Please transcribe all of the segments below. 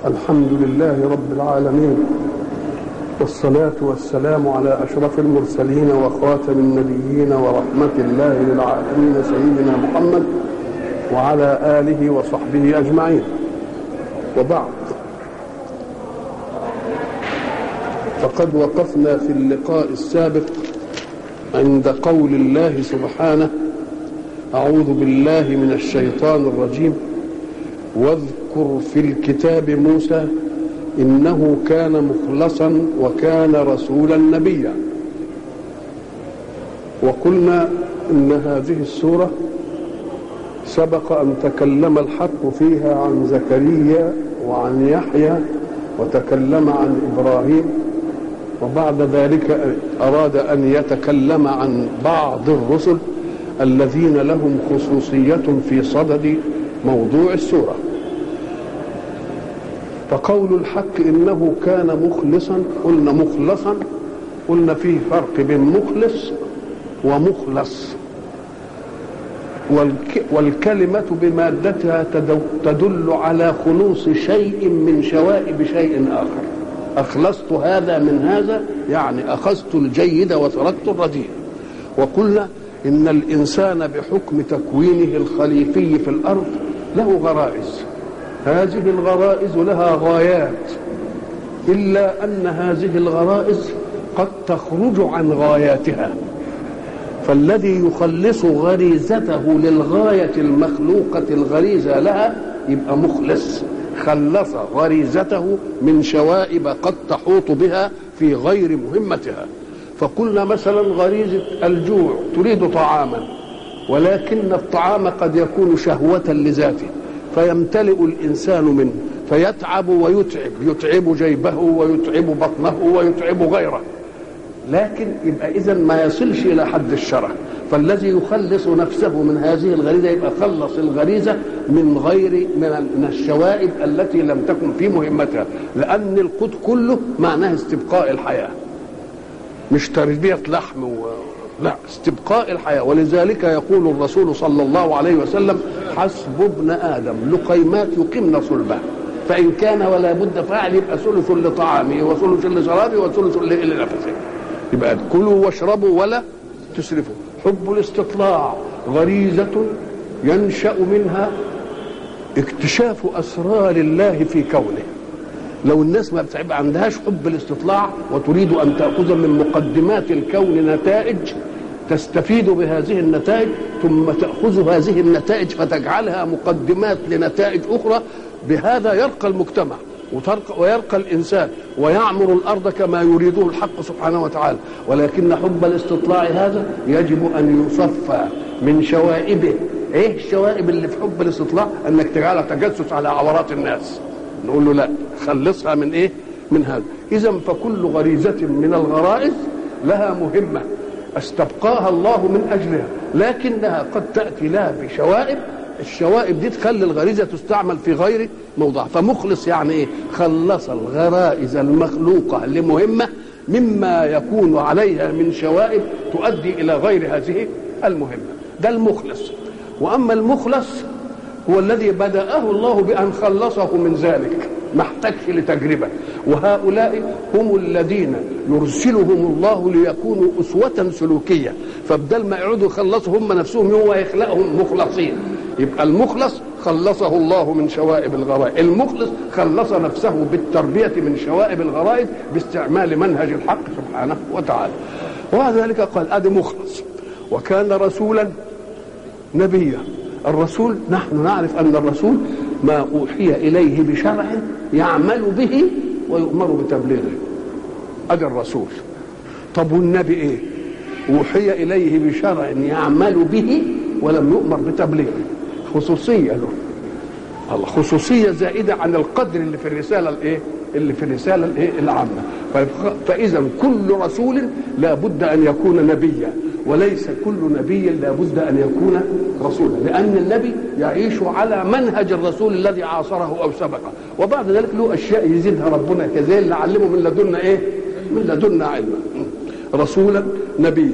الحمد لله رب العالمين والصلاة والسلام على أشرف المرسلين وخاتم النبيين ورحمة الله للعالمين سيدنا محمد وعلى آله وصحبه أجمعين وبعد فقد وقفنا في اللقاء السابق عند قول الله سبحانه أعوذ بالله من الشيطان الرجيم واذكر في الكتاب موسى إنه كان مخلصا وكان رسولا نبيا وقلنا إن هذه السورة سبق أن تكلم الحق فيها عن زكريا وعن يحيى وتكلم عن إبراهيم وبعد ذلك أراد أن يتكلم عن بعض الرسل الذين لهم خصوصية في صدد موضوع السورة فقول الحق إنه كان مخلصا قلنا مخلصا قلنا فيه فرق بين مخلص ومخلص والكلمة بمادتها تدل على خلوص شيء من شوائب شيء آخر أخلصت هذا من هذا يعني أخذت الجيد وتركت الرديء وقلنا إن الإنسان بحكم تكوينه الخليفي في الأرض له غرائز هذه الغرائز لها غايات إلا أن هذه الغرائز قد تخرج عن غاياتها فالذي يخلص غريزته للغاية المخلوقة الغريزة لها يبقى مخلص خلص غريزته من شوائب قد تحوط بها في غير مهمتها فقلنا مثلا غريزة الجوع تريد طعاما ولكن الطعام قد يكون شهوة لذاته فيمتلئ الإنسان منه فيتعب ويتعب يتعب جيبه ويتعب بطنه ويتعب غيره لكن يبقى إذا ما يصلش إلى حد الشرع فالذي يخلص نفسه من هذه الغريزة يبقى خلص الغريزة من غير من الشوائب التي لم تكن في مهمتها لأن القوت كله معناه استبقاء الحياة مش تربية لحم و... لا استبقاء الحياة ولذلك يقول الرسول صلى الله عليه وسلم حسب ابن آدم لقيمات يقمن صلبه فإن كان ولا بد فاعل يبقى ثلث لطعامه وثلث لشرابه وثلث لنفسه يبقى كلوا واشربوا ولا تسرفوا حب الاستطلاع غريزة ينشأ منها اكتشاف أسرار الله في كونه لو الناس ما بتبقى عندهاش حب الاستطلاع وتريد ان تاخذ من مقدمات الكون نتائج تستفيد بهذه النتائج ثم تاخذ هذه النتائج فتجعلها مقدمات لنتائج اخرى بهذا يرقى المجتمع ويرقى الانسان ويعمر الارض كما يريده الحق سبحانه وتعالى ولكن حب الاستطلاع هذا يجب ان يصفى من شوائبه ايه الشوائب اللي في حب الاستطلاع انك تجعلها تجسس على عورات الناس نقول له لا خلصها من ايه من هذا اذا فكل غريزه من الغرائز لها مهمه استبقاها الله من اجلها لكنها قد تاتي لها بشوائب الشوائب دي تخلي الغريزه تستعمل في غير موضع فمخلص يعني ايه خلص الغرائز المخلوقه لمهمه مما يكون عليها من شوائب تؤدي الى غير هذه المهمه ده المخلص واما المخلص هو الذي بدأه الله بأن خلصه من ذلك ما احتاجش لتجربة وهؤلاء هم الذين يرسلهم الله ليكونوا أسوة سلوكية فبدل ما يقعدوا يخلصوا هم نفسهم هو يخلقهم مخلصين يبقى المخلص خلصه الله من شوائب الغرائز المخلص خلص نفسه بالتربية من شوائب الغرائز باستعمال منهج الحق سبحانه وتعالى وذلك قال ادي مخلص وكان رسولا نبيا الرسول نحن نعرف ان الرسول ما اوحي اليه بشرع يعمل به ويؤمر بتبليغه ادي الرسول طب والنبي ايه اوحي اليه بشرع يعمل به ولم يؤمر بتبليغه خصوصيه له الله خصوصيه زائده عن القدر اللي في الرساله الايه اللي في الرساله الايه العامه فاذا كل رسول لا بد ان يكون نبيا وليس كل نبي لابد ان يكون رسولا لان النبي يعيش على منهج الرسول الذي عاصره او سبقه وبعد ذلك له اشياء يزيدها ربنا كذلك اللي علمه من لدنا ايه من لدنا علما رسولا نبيا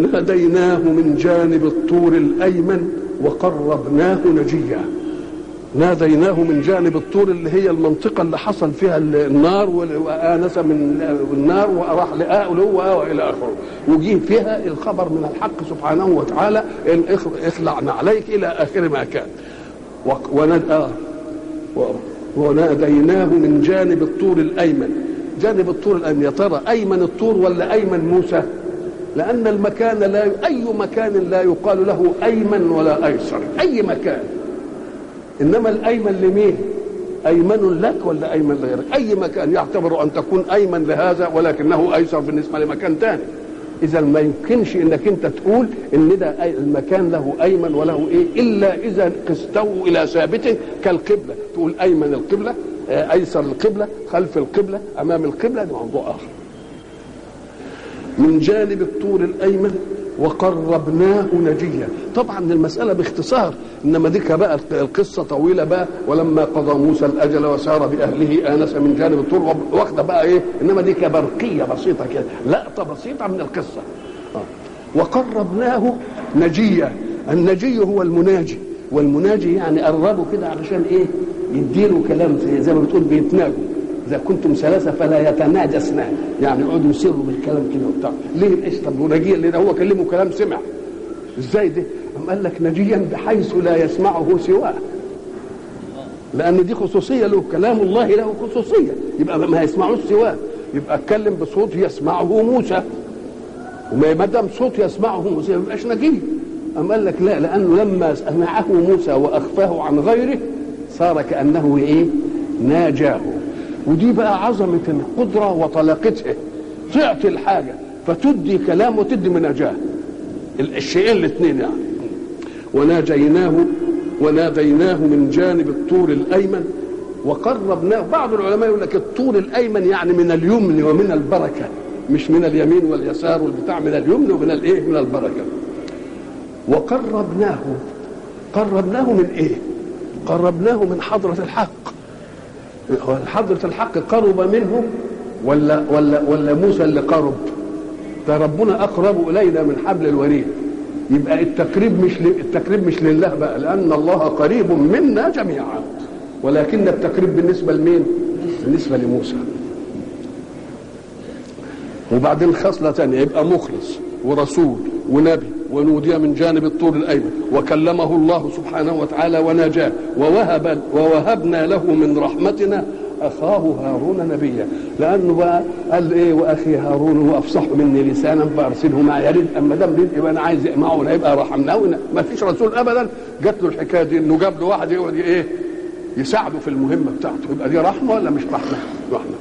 وناديناه من جانب الطور الايمن وقربناه نجيا ناديناه من جانب الطور اللي هي المنطقة اللي حصل فيها النار وآنس من النار وراح لآه وإلى آخره وجيه فيها الخبر من الحق سبحانه وتعالى إن اخلعنا عليك إلى آخر ما كان وناديناه من جانب الطور الأيمن جانب الطور الأيمن يا ترى أيمن الطور ولا أيمن موسى لأن المكان لا أي مكان لا يقال له أيمن ولا أيسر أي مكان انما الايمن لمين ايمن لك ولا ايمن لغيرك اي مكان يعتبر ان تكون ايمن لهذا ولكنه ايسر بالنسبه لمكان ثاني اذا ما يمكنش انك انت تقول ان ده المكان له ايمن وله ايه الا اذا قسته الى ثابت كالقبله تقول ايمن القبله ايسر القبله خلف القبله امام القبله ده موضوع اخر من جانب الطور الايمن وقربناه نجيا طبعا المسألة باختصار إنما ديك بقى القصة طويلة بقى ولما قضى موسى الأجل وسار بأهله آنس من جانب الطور واخدة بقى إيه إنما ديك برقية بسيطة كده لقطة بسيطة من القصة آه. وقربناه نجيا النجي هو المناجي والمناجي يعني قربه كده علشان ايه يديله كلام زي ما بتقول بيتناجوا اذا كنتم ثلاثه فلا يتناجى اثنان يعني يقعدوا يسروا بالكلام كده وبتاع ليه ايش طب ونجيا لان هو كلمه كلام سمع ازاي ده؟ أم قال لك نجيا بحيث لا يسمعه سواه لان دي خصوصيه له كلام الله له خصوصيه يبقى ما يسمعوش سواه يبقى اتكلم بصوت يسمعه موسى وما دام صوت يسمعه موسى ما يبقاش نجي أم قال لك لا لأنه لما سمعه موسى وأخفاه عن غيره صار كأنه إيه ناجاه ودي بقى عظمة القدرة وطلاقتها تعطي الحاجة فتدي كلام وتدي مناجاة الشيئين الاثنين يعني وناجيناه وناديناه من جانب الطور الأيمن وقربناه بعض العلماء يقول لك الطور الأيمن يعني من اليمن ومن البركة مش من اليمين واليسار والبتاع من اليمن ومن الايه من البركه وقربناه قربناه من ايه قربناه من حضرة الحق حضرة الحق قرب منه ولا ولا ولا موسى اللي قرب ده ربنا اقرب الينا من حبل الوريد يبقى التقريب مش التقريب مش لله بقى لان الله قريب منا جميعا ولكن التقريب بالنسبه لمين بالنسبه لموسى وبعدين خصله ثانيه يبقى مخلص ورسول ونبي ونودي من جانب الطور الايمن وكلمه الله سبحانه وتعالى وناجاه ووهب ووهبنا له من رحمتنا اخاه هارون نبيا لانه بقى قال ايه واخي هارون هو افصح مني لسانا فارسله معي يريد اما دام يبقى انا عايز معه يبقى رحمناه ما فيش رسول ابدا جات له الحكايه دي انه جاب له واحد يقعد ايه يساعده في المهمه بتاعته يبقى دي رحمه ولا مش رحمه؟ رحمه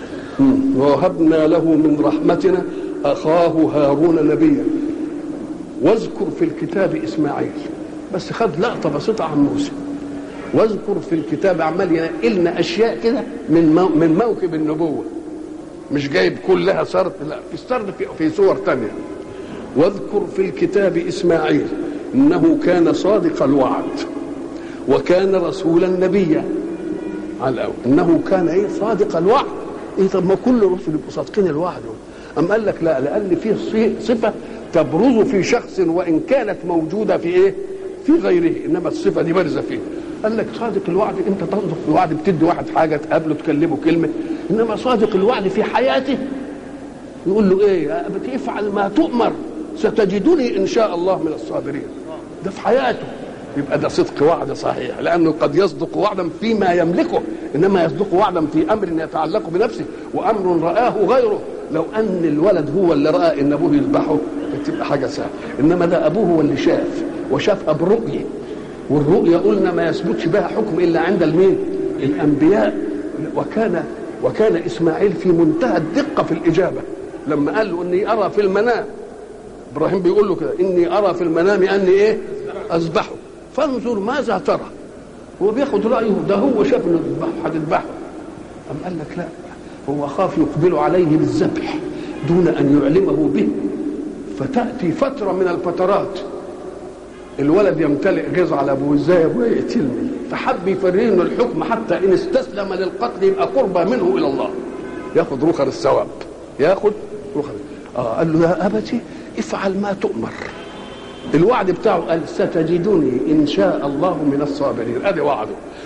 ووهبنا له من رحمتنا اخاه هارون نبيا واذكر في الكتاب اسماعيل بس خد لقطه بسيطه عن موسى واذكر في الكتاب عمال ينقل لنا اشياء كده من مو من موكب النبوه مش جايب كلها سرد لا في سرد في, في صور تانية واذكر في الكتاب اسماعيل انه كان صادق الوعد وكان رسولا نبيا على الأول انه كان ايه صادق الوعد ايه طب ما كل الرسل يبقوا صادقين الوعد أم قال لك لا لأن فيه صفة تبرز في شخص وإن كانت موجودة في إيه؟ في غيره إنما الصفة دي بارزة فيه قال لك صادق الوعد أنت تصدق الوعد بتدي واحد حاجة تقابله تكلمه كلمة إنما صادق الوعد في حياته يقول له إيه بتفعل ما تؤمر ستجدني إن شاء الله من الصابرين ده في حياته يبقى ده صدق وعد صحيح لانه قد يصدق وعدا فيما يملكه انما يصدق وعدا في امر يتعلق بنفسه وامر راه غيره لو ان الولد هو اللي راى ان ابوه يذبحه تبقى حاجه سهله انما ده ابوه هو اللي شاف وشافها برؤيه والرؤيه قلنا ما يثبتش بها حكم الا عند المين الانبياء وكان وكان اسماعيل في منتهى الدقه في الاجابه لما قال له اني ارى في المنام ابراهيم بيقول له كده اني ارى في المنام اني ايه اذبحه فانظر ماذا ترى هو بياخد رايه ده هو شاف انه تذبحه هتذبحه أم قال لك لا هو خاف يقبل عليه بالذبح دون ان يعلمه به فتاتي فتره من الفترات الولد يمتلئ غيظ على ابوه ازاي يا ابويا يقتلني فحب يفريه انه الحكم حتى ان استسلم للقتل يبقى قربى منه الى الله ياخذ رخر الثواب ياخذ رخر اه قال له يا ابتي افعل ما تؤمر الوعد بتاعه قال ستجدني ان شاء الله من الصابرين ادي وعده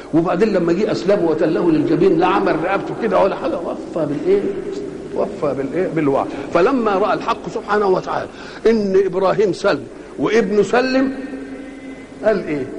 وبعدين لما جه اسلمه وتله للجبين لا عمل رقبته كده ولا حاجه وفى بالايه وفى بالايه بالوعد فلما راى الحق سبحانه وتعالى ان ابراهيم سلم وابنه سلم قال ايه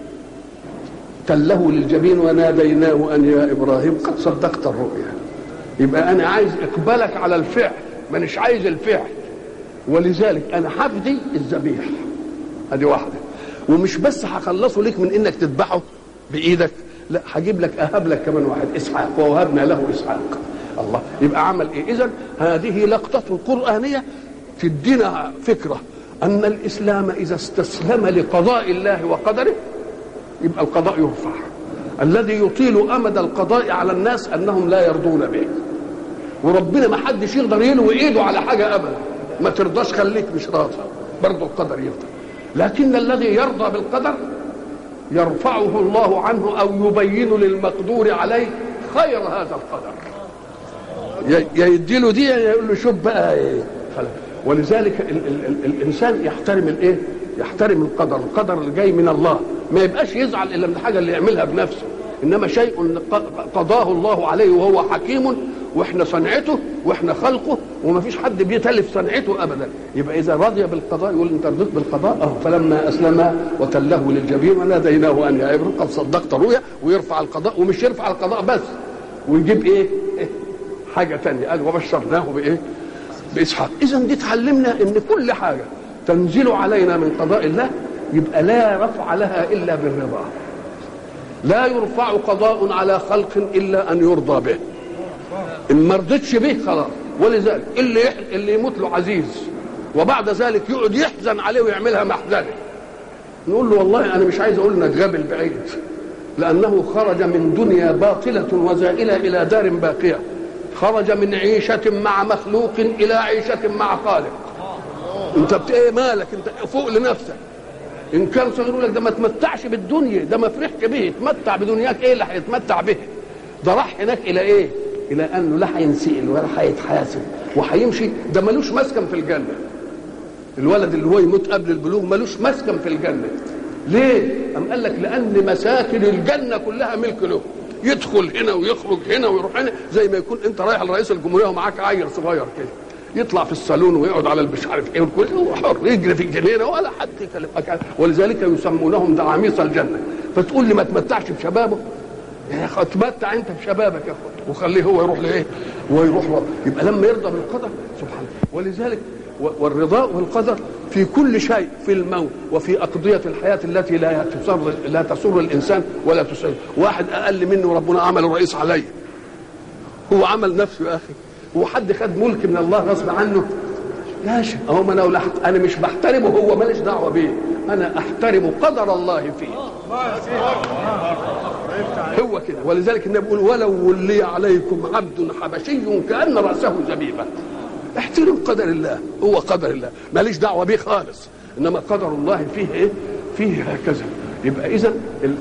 تله للجبين وناديناه ان يا ابراهيم قد صدقت الرؤيا يبقى انا عايز اقبالك على الفعل مانيش عايز الفعل ولذلك انا حفدي الذبيح ادي واحده ومش بس هخلصه ليك من انك تذبحه بايدك لا هجيب لك اهب لك كمان واحد اسحاق ووهبنا له اسحاق الله يبقى عمل ايه اذا هذه لقطه قرانيه تدينا فكره ان الاسلام اذا استسلم لقضاء الله وقدره يبقى القضاء يرفع الذي يطيل امد القضاء على الناس انهم لا يرضون به وربنا ما حدش يقدر يلوي ايده على حاجه ابدا ما ترضاش خليك مش راضي برضه القدر يرضى لكن الذي يرضى بالقدر يرفعه الله عنه او يبين للمقدور عليه خير هذا القدر يا يديله دي يقول له شوف بقى ايه ولذلك ال ال ال الانسان يحترم الايه يحترم القدر القدر اللي جاي من الله ما يبقاش يزعل الا من الحاجه اللي يعملها بنفسه انما شيء قضاه الله عليه وهو حكيم واحنا صنعته واحنا خلقه وما فيش حد بيتلف صنعته ابدا يبقى اذا رضي بالقضاء يقول انت رضيت بالقضاء اه فلما اسلم وتله للجبين وناديناه ان يا ابراهيم قد صدقت رؤيا ويرفع القضاء ومش يرفع القضاء بس ويجيب ايه, إيه؟ حاجه ثانيه قال وبشرناه بايه باسحاق اذا دي تعلمنا ان كل حاجه تنزل علينا من قضاء الله يبقى لا رفع لها الا بالرضا لا يرفع قضاء على خلق الا ان يرضى به ان ما رضيتش به خلاص ولذلك اللي يح... اللي يموت له عزيز وبعد ذلك يقعد يحزن عليه ويعملها محزنه نقول له والله انا مش عايز اقول انك غاب بعيد لانه خرج من دنيا باطله وزائله الى دار باقيه خرج من عيشه مع مخلوق الى عيشه مع خالق انت بت... ايه مالك انت فوق لنفسك ان كان صغير يقول لك ده ما تمتعش بالدنيا ده ما فرحش به اتمتع بدنياك ايه اللي هيتمتع به ده راح هناك الى ايه الى انه لا هينسال ولا هيتحاسب وهيمشي ده ملوش مسكن في الجنه الولد اللي هو يموت قبل البلوغ ملوش مسكن في الجنه ليه ام قال لك لان مساكن الجنه كلها ملك له يدخل هنا ويخرج هنا ويروح هنا زي ما يكون انت رايح لرئيس الجمهوريه ومعاك عيل صغير كده يطلع في الصالون ويقعد على مش عارف ايه والكل هو حر يجري في الجنينه ولا حد يكلمك ولذلك يسمونهم دعاميص الجنه فتقول لي ما تمتعش بشبابه يا اخي اتمتع انت بشبابك يا اخويا وخليه هو يروح لايه؟ ويروح له. يبقى لما يرضى بالقدر سبحانه ولذلك والرضاء والقدر في كل شيء في الموت وفي أقضية الحياة التي لا تسر لا تسر الإنسان ولا تسر واحد أقل منه ربنا عمل الرئيس عليه هو عمل نفسه يا أخي هو حد خد ملك من الله غصب عنه لا شيء هو ما انا انا مش بحترمه هو ماليش دعوه بيه انا احترم قدر الله فيه هو كده ولذلك النبي بيقول ولو ولي عليكم عبد حبشي كان راسه زبيبه احترم قدر الله هو قدر الله ماليش دعوه بيه خالص انما قدر الله فيه ايه فيه هكذا يبقى اذا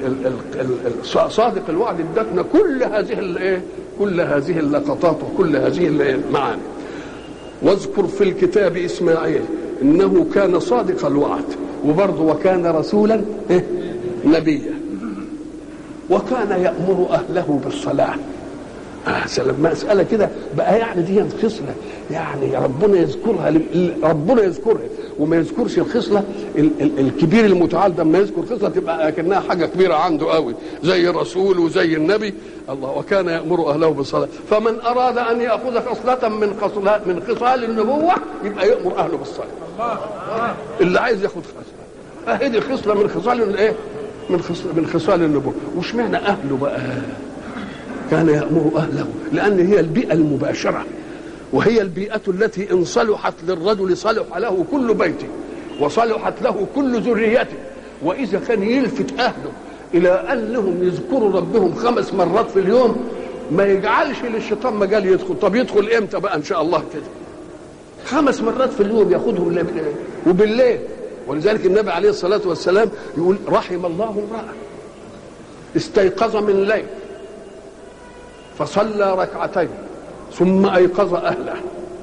صادق الوعد ادتنا كل هذه الايه كل هذه اللقطات وكل هذه المعاني واذكر في الكتاب اسماعيل انه كان صادق الوعد وبرضه وكان رسولا نبيا وكان يامر اهله بالصلاه آه سلام مسألة كده بقى يعني دي خصلة يعني ربنا يذكرها ربنا يذكرها وما يذكرش الخصلة الكبير المتعال ده لما يذكر خصلة تبقى كأنها حاجة كبيرة عنده قوي زي الرسول وزي النبي الله وكان يأمر أهله بالصلاة فمن أراد أن يأخذ خصلة من خصلات من خصال النبوة يبقى يأمر أهله بالصلاة اللي عايز ياخذ خصلة أهي دي خصلة من خصال الإيه؟ من خصال من خصال النبوة وش معنى أهله بقى؟ كان يأمر أهله لأن هي البيئة المباشرة وهي البيئة التي إن صلحت للرجل صلح له كل بيته وصلحت له كل ذريته وإذا كان يلفت أهله إلى أنهم يذكروا ربهم خمس مرات في اليوم ما يجعلش للشيطان مجال يدخل طب يدخل إمتى بقى إن شاء الله كده خمس مرات في اليوم ياخدهم وبالليل ولذلك النبي عليه الصلاة والسلام يقول رحم الله امرأة استيقظ من الليل فصلى ركعتين ثم ايقظ اهله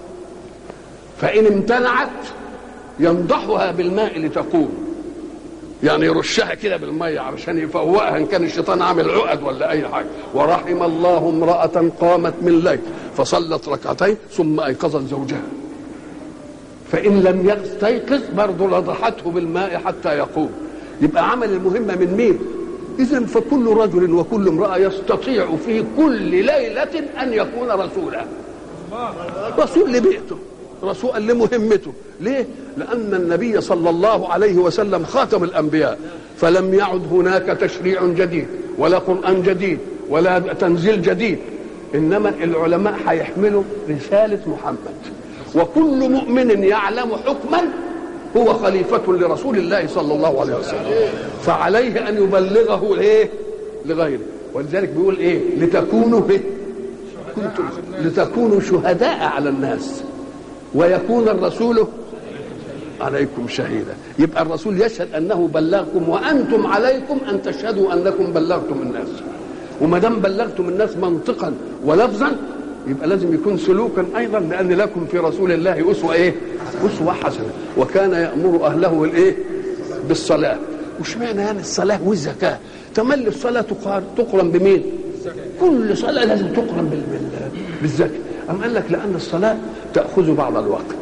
فان امتنعت ينضحها بالماء لتقوم يعني يرشها كده بالميه علشان يفوقها ان كان الشيطان عامل عقد ولا اي حاجه ورحم الله امراه قامت من الليل فصلت ركعتين ثم ايقظت زوجها فان لم يستيقظ برضه لضحته بالماء حتى يقوم يبقى عمل المهمه من مين اذا فكل رجل وكل امراه يستطيع في كل ليله ان يكون رسولا رسول لبيئته رسولا لمهمته ليه لان النبي صلى الله عليه وسلم خاتم الانبياء فلم يعد هناك تشريع جديد ولا قران جديد ولا تنزيل جديد انما العلماء هيحملوا رساله محمد وكل مؤمن يعلم حكما هو خليفة لرسول الله صلى الله عليه وسلم فعليه أن يبلغه إيه لغيره ولذلك بيقول إيه لتكونوا إيه كنتم لتكونوا شهداء على الناس ويكون الرسول عليكم شهيدا يبقى الرسول يشهد انه بلغكم وانتم عليكم ان تشهدوا انكم بلغتم الناس وما دام بلغتم الناس منطقا ولفظا يبقى لازم يكون سلوكا ايضا لان لكم في رسول الله اسوه ايه؟ اسوه حسنه وكان يامر اهله بالايه؟ بالصلاه وش معنى يعني الصلاه والزكاه؟ تملي الصلاه تقرن بمين؟ كل صلاه لازم تقرن بال... بال... بالزكاه أم قال لك لأن الصلاة تأخذ بعض الوقت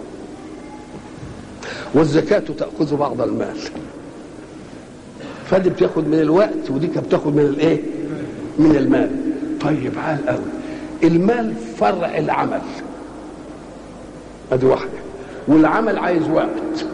والزكاة تأخذ بعض المال فدي بتاخد من الوقت ودي بتاخد من الايه؟ من المال طيب عال قوي المال فرع العمل ادي واحده والعمل عايز وقت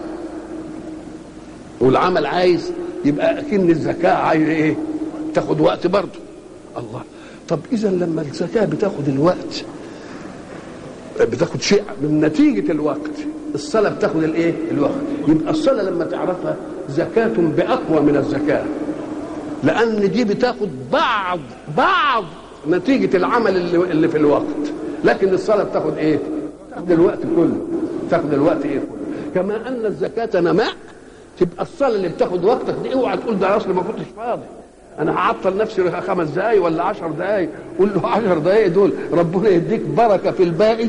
والعمل عايز يبقى اكن الزكاه عايز ايه تاخد وقت برضه الله طب اذا لما الزكاه بتاخد الوقت بتاخد شيء من نتيجه الوقت الصلاه بتاخد الايه الوقت يبقى الصلاه لما تعرفها زكاه باقوى من الزكاه لان دي بتاخد بعض بعض نتيجه العمل اللي, اللي في الوقت لكن الصلاه بتاخد ايه تاخد الوقت كله تاخد الوقت ايه كله كما ان الزكاه نماء تبقى الصلاه اللي بتاخد وقتك دي اوعى تقول ده اصل ما كنتش فاضي انا هعطل نفسي خمس دقايق ولا عشر دقايق قول له عشر دقايق دول ربنا يديك بركه في الباقي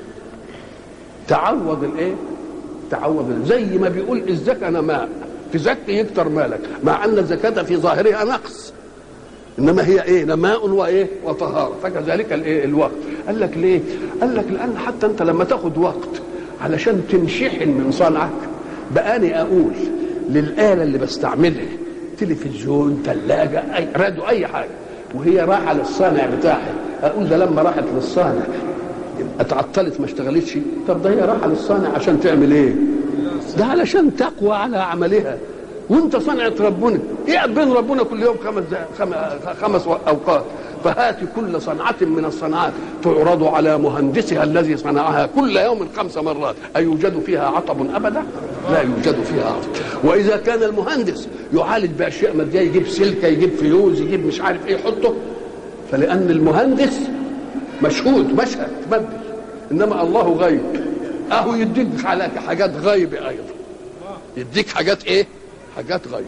تعوض الايه تعوض زي ما بيقول الزكاه نماء تزكي يكتر مالك مع ان الزكاه في ظاهرها نقص انما هي ايه نماء وايه وطهاره فكذلك الايه الوقت قال لك ليه قال لك لان حتى انت لما تاخد وقت علشان تنشحن من صنعك بقاني اقول للاله اللي بستعملها تلفزيون ثلاجه اي راديو اي حاجه وهي رايحه للصانع بتاعها اقول ده لما راحت للصانع اتعطلت ما اشتغلتش طب ده هي رايحه للصانع عشان تعمل ايه ده علشان تقوى على عملها وانت صنعت ربنا ايه بين ربنا كل يوم خمس خمس اوقات فهات كل صنعة من الصنعات تعرض على مهندسها الذي صنعها كل يوم خمس مرات أيوجد فيها عطب أبدا لا يوجد فيها عطب وإذا كان المهندس يعالج بأشياء مادية يجيب سلكة يجيب فيوز يجيب مش عارف إيه يحطه فلأن المهندس مشهود مشهد مادي إنما الله غيب أهو يديك على حاجات غيب أيضا يديك حاجات إيه حاجات غيب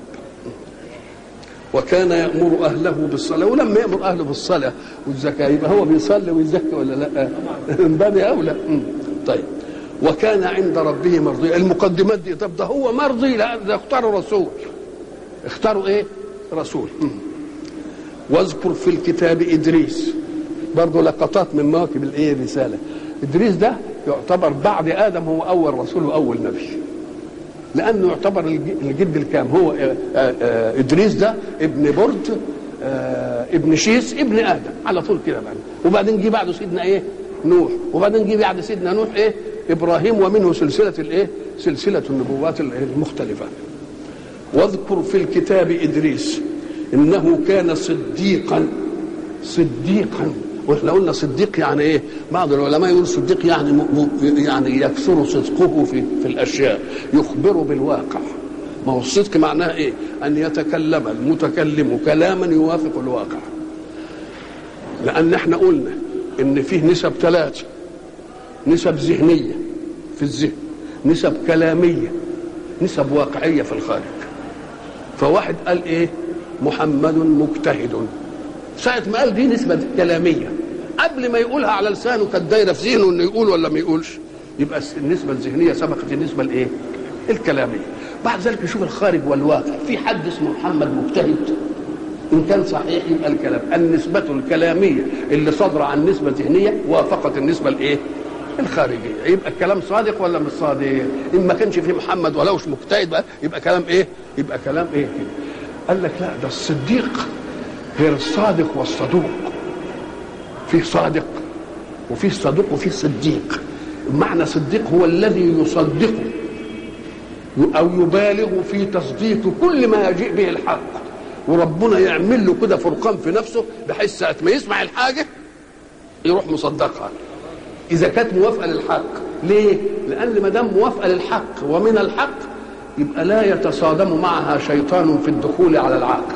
وكان يأمر أهله بالصلاة ولما يأمر أهله بالصلاة والزكاة يبقى هو بيصلي ويزكي ولا لا من باب أولى طيب وكان عند ربه مرضي المقدمات دي طب ده هو مرضي لأن ده اختاروا رسول اختاروا ايه رسول واذكر في الكتاب إدريس برضه لقطات من مواكب الايه الرسالة إدريس ده يعتبر بعد آدم هو أول رسول وأول نبي لانه يعتبر الجد الكام هو ادريس ده ابن برد ابن شيس ابن ادم على طول كده بقى وبعدين جه بعده سيدنا ايه نوح وبعدين جه بعد سيدنا نوح ايه ابراهيم ومنه سلسله الايه سلسله النبوات المختلفه واذكر في الكتاب ادريس انه كان صديقا صديقا واحنا قلنا صديق يعني ايه؟ بعض العلماء يقول صديق يعني م... م... يعني يكثر صدقه في في الاشياء يخبر بالواقع ما هو الصدق معناه ايه؟ ان يتكلم المتكلم كلاما يوافق الواقع لان احنا قلنا ان فيه نسب ثلاثه نسب ذهنيه في الذهن نسب كلاميه نسب واقعيه في الخارج فواحد قال ايه؟ محمد مجتهد ساعة ما قال دي نسبة كلامية قبل ما يقولها على لسانه كانت دايرة في ذهنه انه يقول ولا ما يقولش يبقى النسبة الذهنية سبقت النسبة الايه؟ الكلامية بعد ذلك يشوف الخارج والواقع في حد اسمه محمد مجتهد ان كان صحيح يبقى الكلام النسبة الكلامية اللي صادرة عن نسبة ذهنية وافقت النسبة الايه؟ الخارجية يبقى الكلام صادق ولا مش صادق؟ ان ما كانش فيه محمد ولا مش مجتهد بقى يبقى كلام ايه؟ يبقى كلام ايه كده؟ قال لك لا ده الصديق غير الصادق والصدوق في صادق وفي صدوق وفي صديق معنى صديق هو الذي يصدق او يبالغ في تصديق كل ما يجيء به الحق وربنا يعمل له كده فرقان في نفسه بحيث ساعه ما يسمع الحاجه يروح مصدقها اذا كانت موافقه للحق ليه لان ما دام موافقه للحق ومن الحق يبقى لا يتصادم معها شيطان في الدخول على العقل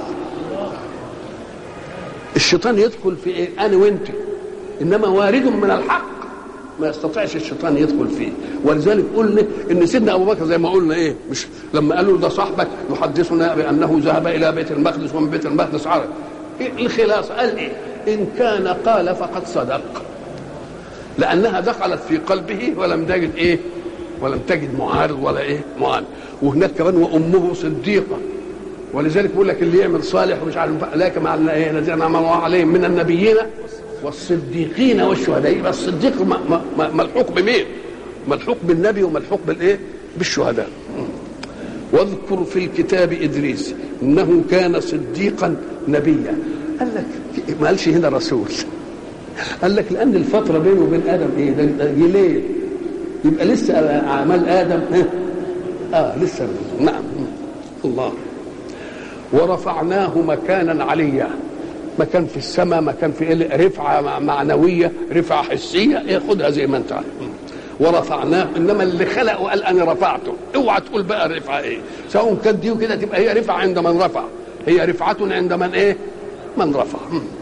الشيطان يدخل في ايه انا وانت انما وارد من الحق ما يستطيعش الشيطان يدخل فيه ولذلك قلنا ان سيدنا ابو بكر زي ما قلنا ايه مش لما قالوا ده صاحبك يحدثنا بانه ذهب الى بيت المقدس ومن بيت المقدس عرج إيه الخلاصه قال ايه ان كان قال فقد صدق لانها دخلت في قلبه ولم تجد ايه ولم تجد معارض ولا ايه معاند وهناك كمان وامه صديقه ولذلك بيقول لك اللي يعمل صالح ومش عارف لكن مع الذين انعم الله عليهم من النبيين والصديقين والشهداء يبقى الصديق ملحوق بمين؟ ملحوق بالنبي وملحوق بالايه؟ بالشهداء. واذكر في الكتاب ادريس انه كان صديقا نبيا. قال لك ما قالش هنا رسول. قال لك لان الفتره بينه وبين ادم ايه؟ ده جيلين. يبقى لسه اعمال ادم اه لسه نعم الله ورفعناه مكانا عليا مكان في السماء مكان في رفعه معنويه رفعه حسيه إيه خدها زي ما انت عارف ورفعناه انما اللي خلق وقال انا رفعته اوعى تقول بقى رفعه ايه سواء كانت دي وكده تبقى هي رفعه عند من رفع هي رفعه عند من ايه من رفع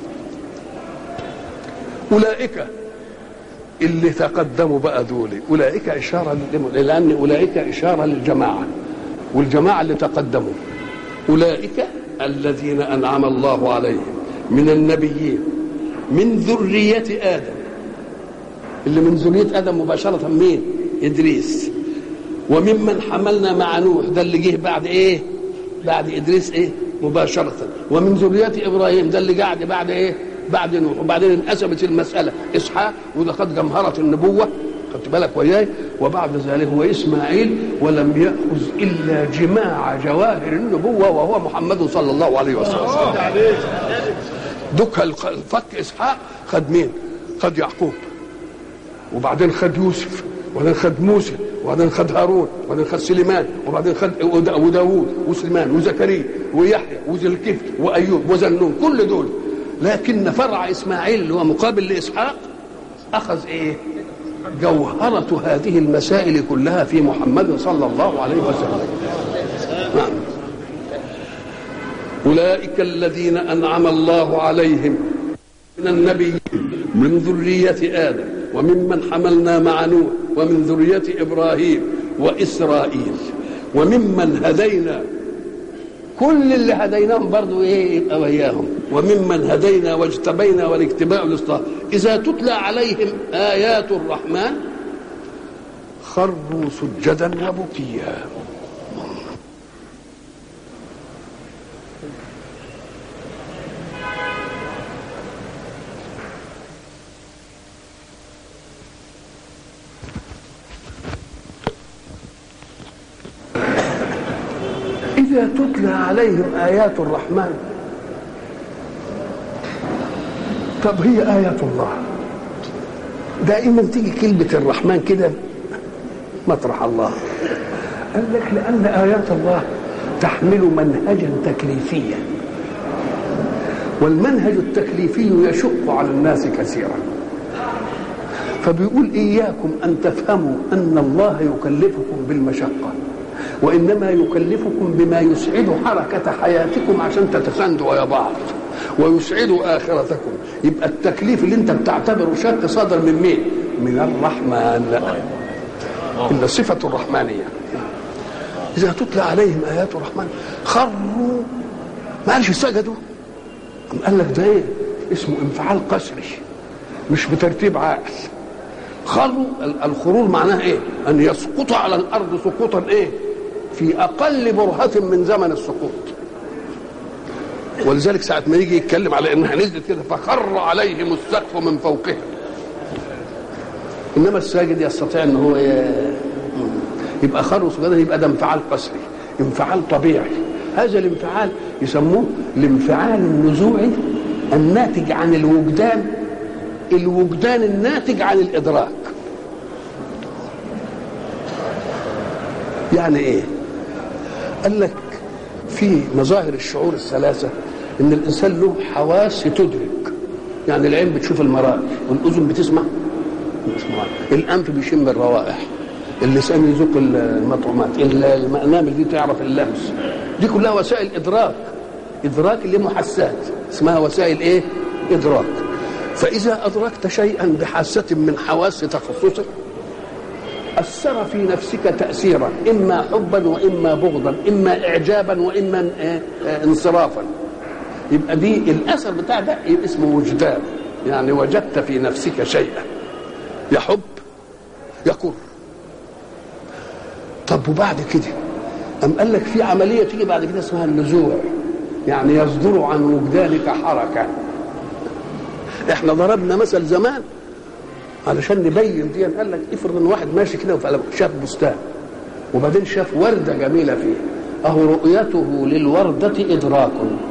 اولئك اللي تقدموا بقى دول اولئك اشاره لان اولئك اشاره للجماعه والجماعه اللي تقدموا اولئك الذين انعم الله عليهم من النبيين من ذرية آدم اللي من ذرية آدم مباشرة مين؟ إدريس وممن حملنا مع نوح ده اللي جه بعد إيه؟ بعد إدريس إيه؟ مباشرة ومن ذرية إبراهيم ده اللي قاعد بعد إيه؟ بعد نوح وبعدين انقسمت المسألة إسحاق وده قد جمهرة النبوة خدت بالك وياي وبعد ذلك هو اسماعيل ولم ياخذ الا جماع جواهر النبوه وهو محمد صلى الله عليه وسلم دك الفك اسحاق خد مين؟ خد يعقوب وبعدين خد يوسف وبعدين خد موسى وبعدين خد هارون وبعدين خد سليمان وبعدين خد وداوود وسليمان وزكريا ويحيى وذي الكفل وايوب وزنون كل دول لكن فرع اسماعيل اللي هو مقابل لاسحاق اخذ ايه؟ جوهرة هذه المسائل كلها في محمد صلى الله عليه وسلم نعم أولئك الذين أنعم الله عليهم من النبي من ذرية آدم وممن حملنا مع نوح ومن ذرية إبراهيم وإسرائيل وممن هدينا كل اللي هديناهم برضو ايه يبقى وياهم وممن هدينا واجتبينا والاجتباء الاصلاح اذا تتلى عليهم ايات الرحمن خروا سجدا وبكيا إذا تتلى عليهم آيات الرحمن طب هي آيات الله دائما تيجي كلمة الرحمن كده مطرح الله قال لك لأن آيات الله تحمل منهجا تكليفيا والمنهج التكليفي يشق على الناس كثيرا فبيقول إياكم أن تفهموا أن الله يكلفكم بالمشقة وإنما يكلفكم بما يسعد حركة حياتكم عشان تتساندوا ويا بعض ويسعد آخرتكم يبقى التكليف اللي أنت بتعتبره شق صادر من مين؟ من الرحمن إلا صفة الرحمانية إذا تتلى عليهم آيات الرحمن خروا ما قالش سجدوا أم قال لك ده إيه؟ اسمه انفعال قسري مش بترتيب عاقل خروا الخرور معناه ايه؟ ان يسقط على الارض سقوطا ايه؟ في اقل برهه من زمن السقوط ولذلك ساعة ما يجي يتكلم على انها نزلت كده فخر عليهم السقف من فوقهم انما الساجد يستطيع ان هو يبقى خر سجدا يبقى ده انفعال قسري انفعال طبيعي هذا الانفعال يسموه الانفعال النزوعي الناتج عن الوجدان الوجدان الناتج عن الادراك يعني ايه قال لك في مظاهر الشعور الثلاثه ان الانسان له حواس تدرك يعني العين بتشوف المرائي والاذن بتسمع الانف بيشم الروائح اللسان يذوق المطعومات المنامل دي تعرف اللمس دي كلها وسائل ادراك ادراك اللي محسات اسمها وسائل ايه ادراك فاذا ادركت شيئا بحاسه من حواس تخصصك اثر في نفسك تاثيرا اما حبا واما بغضا اما اعجابا واما انصرافا يبقى دي الاثر بتاع ده اسمه وجدان يعني وجدت في نفسك شيئا يحب يكر طب وبعد كده أم قال لك في عملية تيجي بعد كده اسمها النزوع يعني يصدر عن وجدانك حركة احنا ضربنا مثل زمان علشان نبين دي قال لك افرض ان واحد ماشي كده شاف بستان وبعدين شاف وردة جميلة فيه أهو رؤيته للوردة إدراك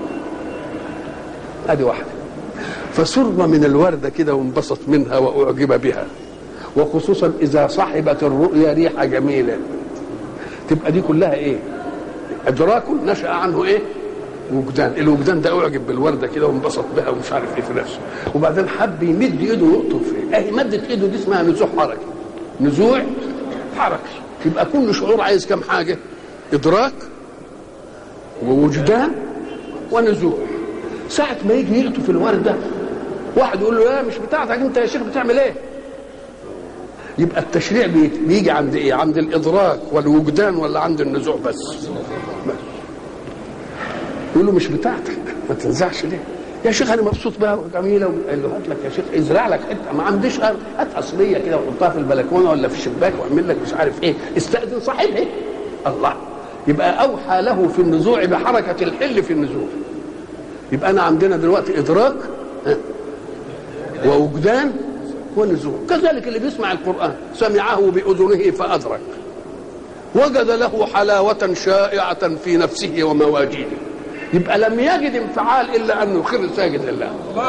ادي واحدة فسر من الوردة كده وانبسط منها وأعجب بها وخصوصا إذا صحبت الرؤيا ريحة جميلة تبقى دي كلها ايه ادراك نشا عنه ايه وجدان الوجدان ده اعجب بالورده كده وانبسط بها ومش عارف ايه في نفسه وبعدين حب يمد ايده ويقطف فيه اهي مدت ايده دي اسمها نزوع حركي نزوع حركي يبقى كل شعور عايز كم حاجه ادراك ووجدان ونزوع ساعة ما يجي يقطف الوردة واحد يقول له لا مش بتاعتك انت يا شيخ بتعمل ايه؟ يبقى التشريع بيجي عند ايه عند الادراك والوجدان ولا عند النزوع بس, بس. يقول له مش بتاعتك ما تنزعش ليه يا شيخ انا مبسوط بها وجميله قال له هات لك يا شيخ ازرع لك حته ما عنديش ارض هات اصليه كده وحطها في البلكونه ولا في الشباك واعمل لك مش عارف ايه استاذن صاحبها الله يبقى اوحى له في النزوع بحركه الحل في النزوع يبقى انا عندنا دلوقتي ادراك ووجدان ونزول كذلك اللي بيسمع القرآن سمعه بأذنه فأدرك وجد له حلاوة شائعة في نفسه ومواجيده يبقى لم يجد انفعال إلا أنه يخر ساجد لله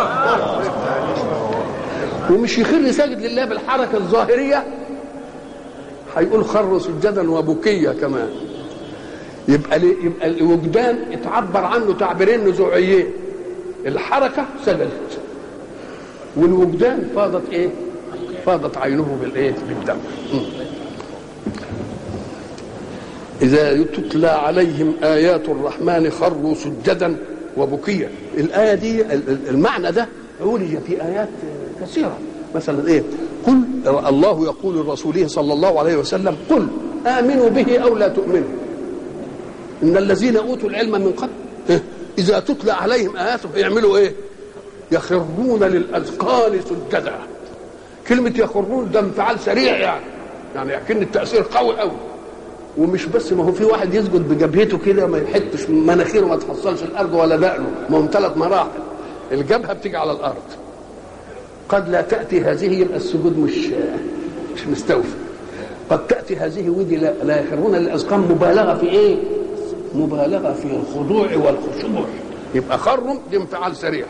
ومش يخر ساجد لله بالحركة الظاهرية هيقول خر سجدا وبكية كمان يبقى يبقى الوجدان اتعبر عنه تعبيرين نزوعيين الحركة سجدت والوجدان فاضت ايه فاضت عينه بالايه بالدم اذا تتلى عليهم ايات الرحمن خروا سجدا وبكيا الايه دي المعنى ده عولج في ايات كثيره مثلا ايه قل الله يقول لرسوله صلى الله عليه وسلم قل امنوا به او لا تؤمنوا ان الذين اوتوا العلم من قبل اذا تتلى عليهم اياته يعملوا ايه يخرون للاذقان سجدا كلمة يخرون ده انفعال سريع يعني يعني أكن التأثير قوي قوي ومش بس ما هو في واحد يسجد بجبهته كده ما يحطش مناخيره ما تحصلش الأرض ولا دقنه ما هم ثلاث مراحل الجبهة بتيجي على الأرض قد لا تأتي هذه يبقى السجود مش مش مستوفي قد تأتي هذه ودي لا, لا يخرون للأذقان مبالغة في إيه؟ مبالغة في الخضوع والخشوع يبقى خرم دي انفعال سريع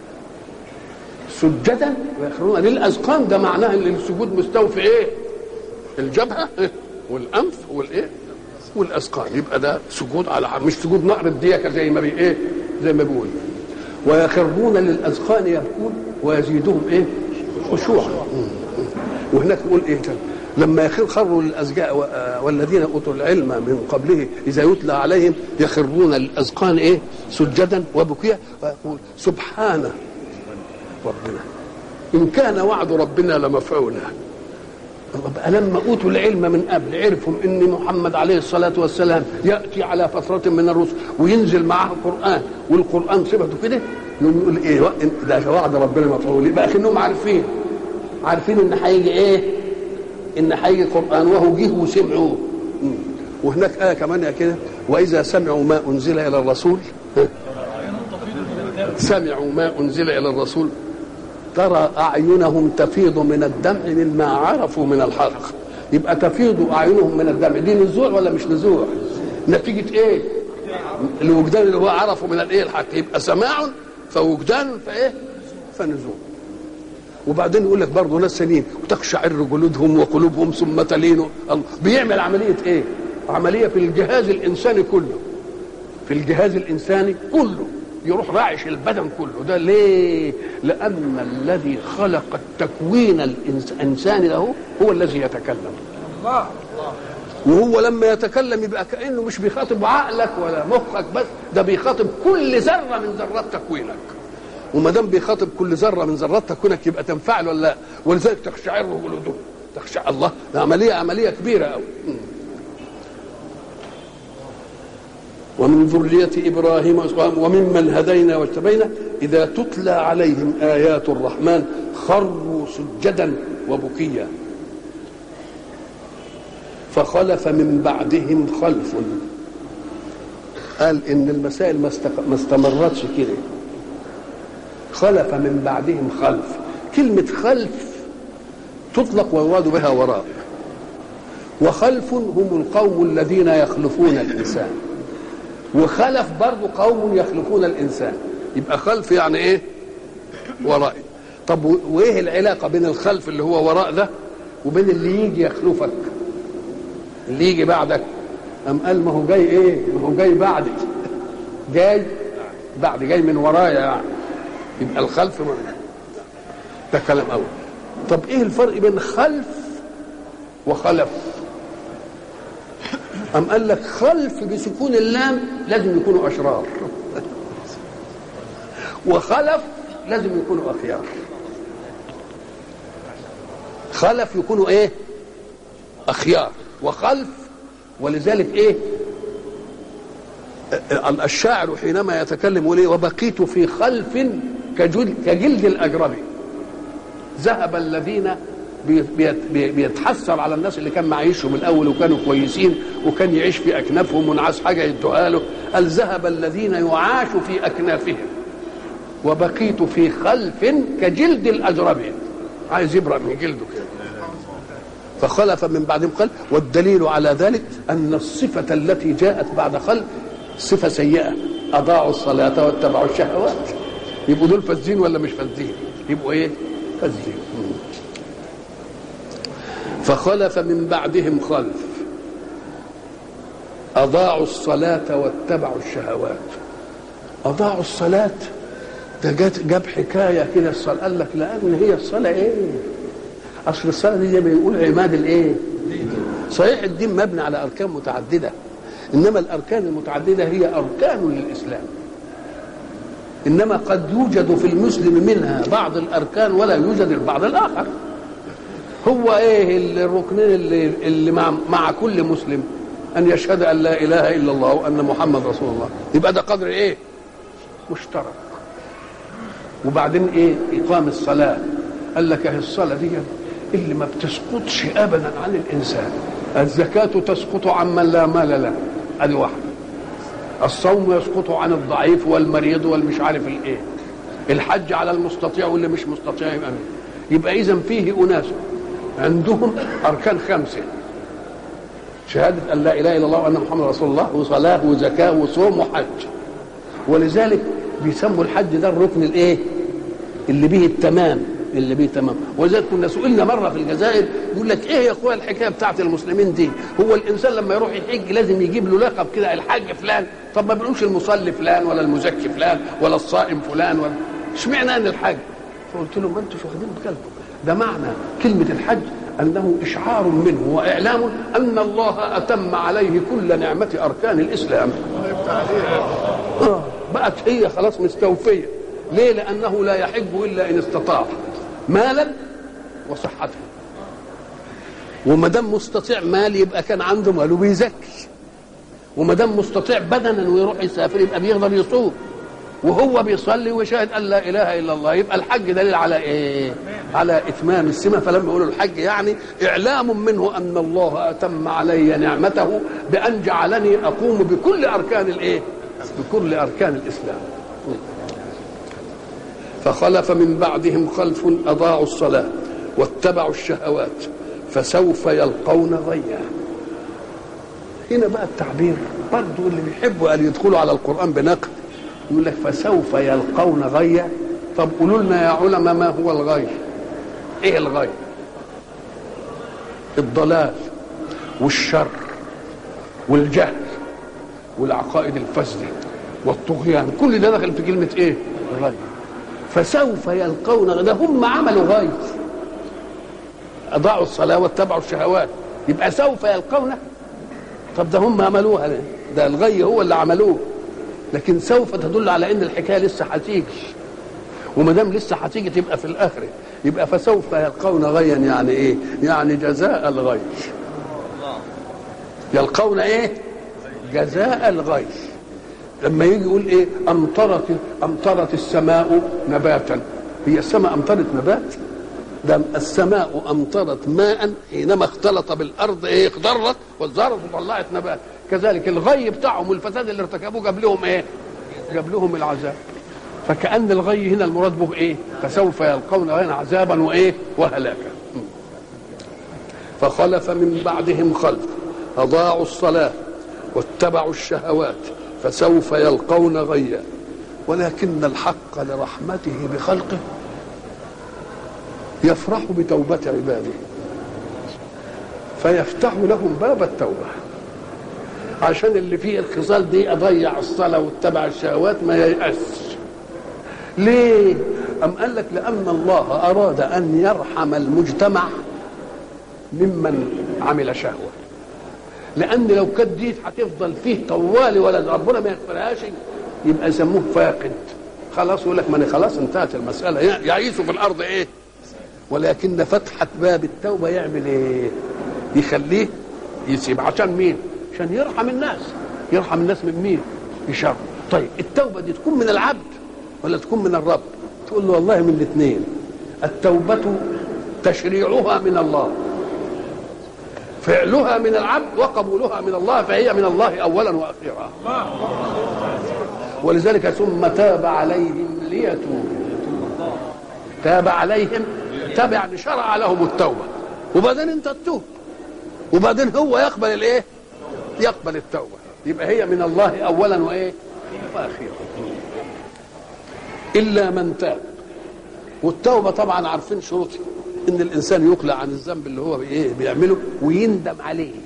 سجدا ويخرون للاذقان ده معناه ان السجود مستوفي ايه؟ الجبهه إيه؟ والانف والايه؟ والاذقان يبقى ده سجود على حرف مش سجود نقر الديكه زي ما بي ايه؟ زي ما بيقول ويخرون للاذقان يبكون ويزيدهم ايه؟ خشوعا وهناك يقول ايه تاني؟ لما يخر خروا للأزجاء والذين اوتوا العلم من قبله اذا يتلى عليهم يخرون للاذقان ايه؟ سجدا وبكيا ويقول سبحانه ربنا إن كان وعد ربنا لمفعولا بقى لما أوتوا العلم من قبل عرفوا إن محمد عليه الصلاة والسلام يأتي على فترة من الرسل وينزل معه القرآن والقرآن صفته كده يقوم يقول إيه ده وعد ربنا مفعول يبقى كأنهم عارفين عارفين إن هيجي إيه؟ إن هيجي قرآن وهو جه وسمعوه وهناك آية كمان كده وإذا سمعوا ما أنزل إلى الرسول سمعوا ما أنزل إلى الرسول ترى أعينهم تفيض من الدمع مما عرفوا من الحق يبقى تفيض أعينهم من الدمع دي نزوع ولا مش نزوع نتيجة إيه الوجدان اللي هو عرفه من الإيه الحق يبقى سماع فوجدان فإيه فنزوع وبعدين يقول لك برضه ناس سنين وتقشعر جلودهم وقلوبهم ثم تلين بيعمل عملية إيه عملية في الجهاز الإنساني كله في الجهاز الإنساني كله يروح راعش البدن كله ده ليه لأن الذي خلق التكوين الإنساني له هو الذي يتكلم الله وهو لما يتكلم يبقى كأنه مش بيخاطب عقلك ولا مخك بس ده بيخاطب كل ذرة من ذرات تكوينك وما دام بيخاطب كل ذرة من ذرات تكوينك يبقى تنفع له ولا لا ولذلك تخشعر جلودهم تخشع الله ده عملية عملية كبيرة قوي ومن ذرية إبراهيم وممن هدينا واجتبينا إذا تتلى عليهم آيات الرحمن خروا سجدا وبكيا فخلف من بعدهم خلف قال إن المسائل ما استمرتش كده خلف من بعدهم خلف كلمة خلف تطلق ويراد بها وراء وخلف هم القوم الذين يخلفون الإنسان وخلف برضه قوم يخلفون الانسان يبقى خلف يعني ايه وراء طب وايه العلاقه بين الخلف اللي هو وراء ده وبين اللي يجي يخلفك اللي يجي بعدك أم قال ما هو جاي ايه ما هو جاي بعدي جاي بعد جاي من ورايا يعني يبقى الخلف من ده كلام اول طب ايه الفرق بين خلف وخلف أم قال لك خلف بسكون اللام لازم يكونوا أشرار وخلف لازم يكونوا أخيار خلف يكونوا إيه أخيار وخلف ولذلك إيه الشاعر حينما يتكلم يقول وبقيت في خلف كجلد, كجلد الأجربي ذهب الذين بيتحسر على الناس اللي كان معيشهم الاول وكانوا كويسين وكان يعيش في اكنافهم ونعاس حاجه يدوها له قال ذهب الذين يعاش في اكنافهم وبقيت في خلف كجلد الاجرب عايز يبرأ من جلده كده فخلف من بعدهم خلف والدليل على ذلك ان الصفه التي جاءت بعد خلف صفه سيئه اضاعوا الصلاه واتبعوا الشهوات يبقوا دول فاسدين ولا مش فاسدين يبقوا ايه فاسدين فخلف من بعدهم خلف أضاعوا الصلاة واتبعوا الشهوات أضاعوا الصلاة ده جات جاب حكاية كده الصلاة قال لك لأن هي الصلاة إيه؟ أصل الصلاة دي زي ما يقول عماد الإيه؟ صحيح الدين مبني على أركان متعددة إنما الأركان المتعددة هي أركان للإسلام إنما قد يوجد في المسلم منها بعض الأركان ولا يوجد البعض الآخر هو ايه الركنين اللي, اللي مع, مع كل مسلم ان يشهد ان لا اله الا الله وان محمد رسول الله يبقى ده قدر ايه مشترك وبعدين ايه اقام الصلاه قال لك اهي الصلاه دي اللي ما بتسقطش ابدا عن الانسان الزكاه تسقط عن من لا مال له ادي واحده الصوم يسقط عن الضعيف والمريض والمش عارف الايه الحج على المستطيع واللي مش مستطيع يبقى يبقى اذا فيه اناس عندهم اركان خمسه شهاده ان لا اله الا الله وان محمد رسول الله وصلاه وزكاه وصوم وحج ولذلك بيسموا الحج ده الركن الايه اللي به التمام اللي به تمام ولذلك كنا سئلنا مره في الجزائر يقول لك ايه يا اخويا الحكايه بتاعت المسلمين دي هو الانسان لما يروح يحج لازم يجيب له لقب كده الحاج فلان طب ما بنقولش المصلي فلان ولا المزكي فلان ولا الصائم فلان ولا اشمعنى ان الحج فقلت له ما انتوا واخدين بالكم ده معنى كلمة الحج أنه إشعار منه وإعلام أن الله أتم عليه كل نعمة أركان الإسلام آه بقت هي خلاص مستوفية ليه لأنه لا يحج إلا إن استطاع مالا وصحة وما دام مستطيع مال يبقى كان عنده مال وبيزكي وما دام مستطيع بدنا ويروح يسافر يبقى بيقدر يصوم وهو بيصلي وشاهد ان لا اله الا الله يبقى الحج دليل على ايه على اتمام السمه فلما يقولوا الحج يعني اعلام منه ان الله اتم علي نعمته بان جعلني اقوم بكل اركان الايه بكل اركان الاسلام فخلف من بعدهم خلف اضاعوا الصلاه واتبعوا الشهوات فسوف يلقون غيا هنا بقى التعبير برضه اللي بيحبوا ان يدخلوا على القران بنقد يقول لك فسوف يلقون غيا طب قولوا لنا يا علماء ما هو الغي ايه الغي الضلال والشر والجهل والعقائد الفاسده والطغيان كل ده داخل في كلمه ايه غي فسوف يلقون غي ده هم عملوا غي اضاعوا الصلاه واتبعوا الشهوات يبقى سوف يلقون طب ده هم عملوها ليه؟ ده الغي هو اللي عملوه لكن سوف تدل على ان الحكايه لسه هتيجي وما دام لسه هتيجي تبقى في الاخره يبقى فسوف يلقون غيا يعني ايه؟ يعني جزاء الغي يلقون ايه؟ جزاء الغي لما يجي يقول ايه؟ امطرت امطرت السماء نباتا هي السماء امطرت نبات؟ ده السماء امطرت ماء حينما اختلط بالارض ايه اخضرت وازدهرت وطلعت نبات كذلك الغي بتاعهم والفساد اللي ارتكبوه جاب لهم ايه جاب لهم العذاب فكأن الغي هنا المراد به ايه فسوف يلقون غيا عذابا وايه وهلاكا فخلف من بعدهم خلف اضاعوا الصلاه واتبعوا الشهوات فسوف يلقون غيا ولكن الحق لرحمته بخلقه يفرح بتوبة عباده فيفتح لهم باب التوبة عشان اللي فيه الخصال دي أضيع الصلاة واتبع الشهوات ما ييأس ليه؟ أم قال لك لأن الله أراد أن يرحم المجتمع ممن عمل شهوة لأن لو كانت دي هتفضل فيه طوالي ولا ربنا ما يغفرهاش يبقى يسموه فاقد خلاص يقول لك ما خلاص انتهت المسألة يعيشوا في الأرض إيه؟ ولكن فتحة باب التوبة يعمل ايه يخليه يسيب عشان مين عشان يرحم الناس يرحم الناس من مين يشر طيب التوبة دي تكون من العبد ولا تكون من الرب تقول له والله من الاثنين التوبة تشريعها من الله فعلها من العبد وقبولها من الله فهي من الله اولا واخيرا ولذلك ثم تاب عليهم ليتوبوا تاب عليهم تابع يعني شرع لهم التوبة وبعدين انت تتوب وبعدين هو يقبل الايه يقبل التوبة يبقى هي من الله اولا وايه واخيرا الا من تاب والتوبة طبعا عارفين شروطها ان الانسان يقلع عن الذنب اللي هو بايه بيعمله ويندم عليه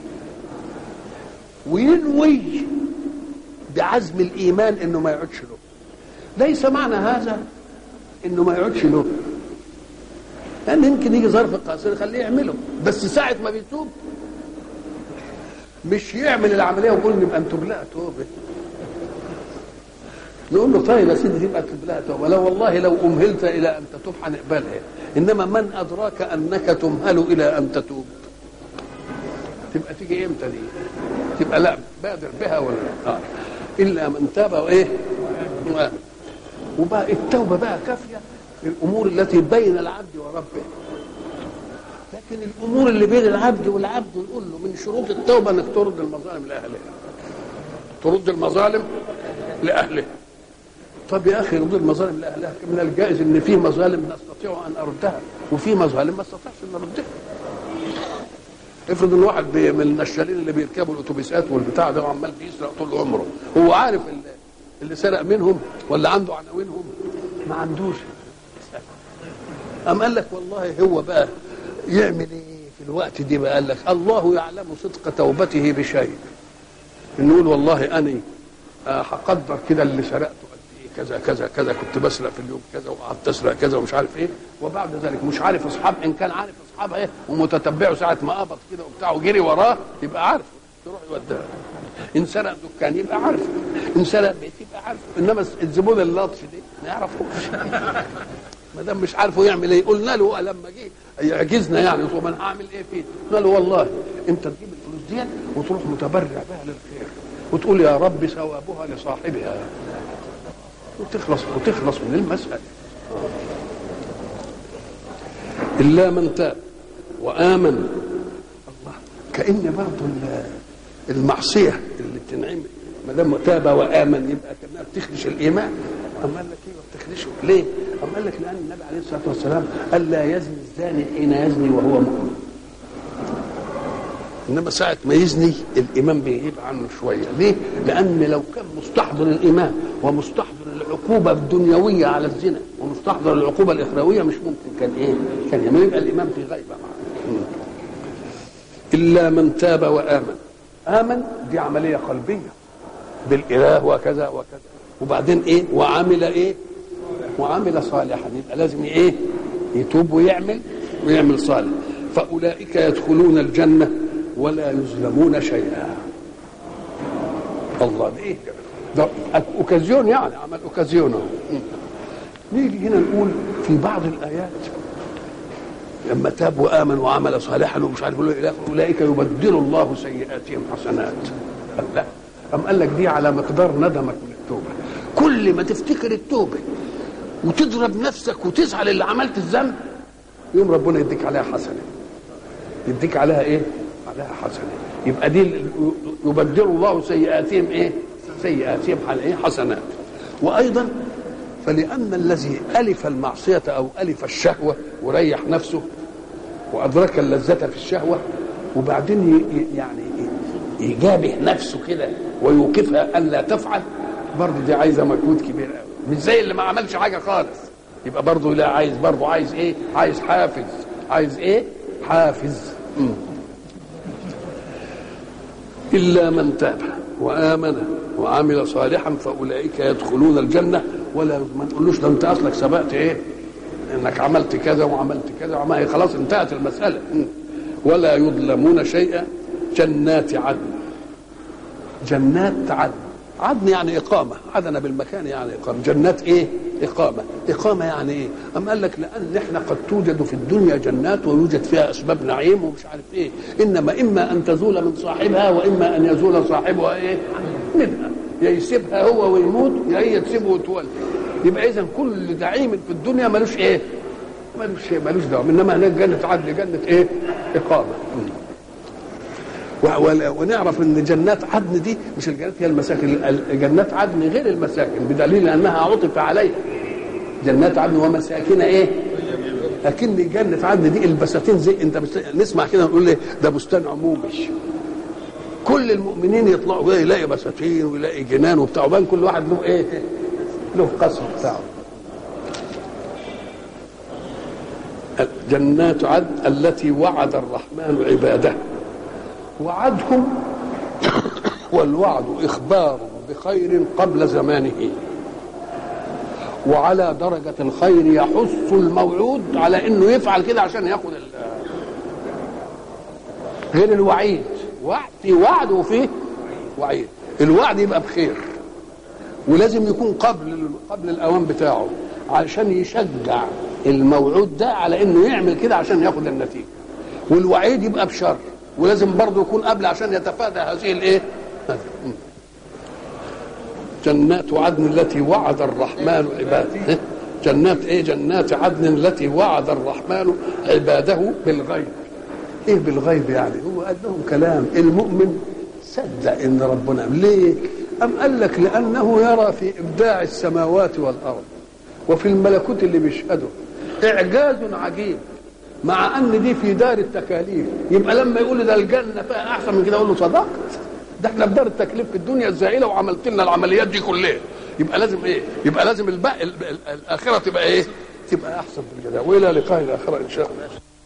وينوي بعزم الايمان انه ما يعودش له ليس معنى هذا انه ما يعودش له لان يمكن يجي ظرف قاسي يخليه يعمله بس ساعه ما بيتوب مش يعمل العمليه ويقول نبقى نتوب لا توبه نقول له طيب يا سيدي تبقى تتوب لها توبه لا والله لو امهلت الى ان تتوب هنقبلها انما من ادراك انك تمهل الى ان تتوب تبقى تيجي امتى دي تبقى لا بادر بها ولا آه. الا من تاب وايه وبقى التوبه بقى كافيه الامور التي بين العبد وربه لكن الامور اللي بين العبد والعبد نقول له من شروط التوبه انك ترد المظالم لاهلها ترد المظالم لاهلها طب يا اخي رد المظالم لاهلها من الجائز ان في مظالم نستطيع ان اردها وفي مظالم ما استطيعش ان اردها افرض ان واحد من النشالين اللي بيركبوا الاتوبيسات والبتاع ده وعمال بيسرق طول عمره هو عارف اللي, اللي سرق منهم ولا عنده عناوينهم ما عندوش أم قال لك والله هو بقى يعمل ايه في الوقت دي بقى قال لك الله يعلم صدق توبته بشيء نقول والله اني هقدر كده اللي سرقته قد ايه كذا كذا كذا كنت بسرق في اليوم كذا وقعدت اسرق كذا ومش عارف ايه وبعد ذلك مش عارف اصحاب ان كان عارف اصحابها ايه ومتتبعه ساعه ما قبض كده وبتاع وجري وراه يبقى عارف يروح يوديها ان سرق دكان يبقى عارف ان سرق بيت يبقى عارف انما الزبون اللطش دي ما يعرفوش ما دام مش عارفه يعمل ايه قلنا له لما جه يعجزنا يعني طب انا هعمل ايه فيه قلنا له والله انت تجيب الفلوس دي وتروح متبرع بها للخير وتقول يا رب ثوابها لصاحبها وتخلص وتخلص من المسألة إلا من تاب وآمن الله كأن برضه المعصية اللي بتنعمل ما دام تاب وآمن يبقى كأنها بتخدش الإيمان أم قال لك إيه بتخدشه ليه؟ أم قال لك لأن النبي عليه الصلاة والسلام قال لا يزني الزاني حين يزني وهو مؤمن انما ساعه ما يزني الايمان بيغيب عنه شويه ليه لان لو كان مستحضر الايمان ومستحضر العقوبه الدنيويه على الزنا ومستحضر العقوبه الاخرويه مش ممكن كان ايه كان يبقى يبقى الايمان في غيبه معه الا من تاب وامن امن دي عمليه قلبيه بالاله وكذا وكذا وبعدين ايه وعمل ايه وعمل صالحا يبقى لازم ايه يتوب ويعمل ويعمل صالح فاولئك يدخلون الجنه ولا يظلمون شيئا الله ده ايه ده اوكازيون يعني عمل اوكازيون اهو نيجي هنا نقول في بعض الايات لما تاب وامن وعمل صالحا ومش عارف اولئك يبدل الله سيئاتهم حسنات لا أم قال لك دي على مقدار ندمك من التوبه كل ما تفتكر التوبه وتضرب نفسك وتزعل اللي عملت الذنب يوم ربنا يديك عليها حسنه يديك عليها ايه عليها حسنه يبقى دي يبدل الله سيئاتهم ايه سيئاتهم على ايه حسنات وايضا فلان الذي الف المعصيه او الف الشهوه وريح نفسه وادرك اللذه في الشهوه وبعدين يعني يجابه نفسه كده ويوقفها الا تفعل برضه دي عايزه مجهود كبير قوي مش زي اللي ما عملش حاجه خالص يبقى برضه لا عايز برضه عايز ايه عايز حافز عايز ايه حافز مم. إلا من تاب وآمن وعمل صالحا فأولئك يدخلون الجنة ولا ما نقولوش ده أنت أصلك سبقت إيه؟ إنك عملت كذا وعملت كذا وعملت خلاص انتهت المسألة ولا يظلمون شيئا جنات عدن جنات عدن عدن يعني إقامة عدن بالمكان يعني إقامة جنات إيه إقامة إقامة يعني إيه أم قال لك لأن إحنا قد توجد في الدنيا جنات ويوجد فيها أسباب نعيم ومش عارف إيه إنما إما أن تزول من صاحبها وإما أن يزول صاحبها إيه منها يا يسيبها هو ويموت يا هي تسيبه وتولي يبقى إذا كل نعيم في الدنيا ملوش إيه ملوش إيه ملوش دعوة إنما هناك جنة عدن جنة إيه إقامة ونعرف ان جنات عدن دي مش الجنات هي المساكن جنات عدن غير المساكن بدليل انها عطف عليها جنات عدن ومساكن ايه لكن جنة عدن دي البساتين زي انت نسمع كده نقول ايه ده بستان عمومي كل المؤمنين يطلعوا يلاقي بساتين ويلاقي جنان وبتاع وبان كل واحد له ايه له قصر بتاعه جنات عدن التي وعد الرحمن عباده وعدهم والوعد إخبار بخير قبل زمانه وعلى درجة الخير يحث الموعود على انه يفعل كده عشان ياخد غير الوعيد وعد في وعد وفيه وعيد الوعد يبقى بخير ولازم يكون قبل قبل الاوان بتاعه علشان يشجع الموعود ده على انه يعمل كده عشان ياخد النتيجه والوعيد يبقى بشر ولازم برضه يكون قبل عشان يتفادى هذه الايه جنات عدن التي وعد الرحمن عباده جنات ايه جنات عدن التي وعد الرحمن عباده بالغيب ايه بالغيب يعني هو قال لهم كلام المؤمن صدق ان ربنا ليه ام قال لك لانه يرى في ابداع السماوات والارض وفي الملكوت اللي بيشهده اعجاز عجيب مع ان دي في دار التكاليف يبقى لما يقول ده الجنه فيها احسن من كده اقول له صدقت ده احنا في دار التكليف في الدنيا الزائله وعملت لنا العمليات دي كلها يبقى لازم ايه يبقى لازم الباقي الاخره تبقى ايه تبقى احسن في الجزاء والى لقاء الاخره ان شاء الله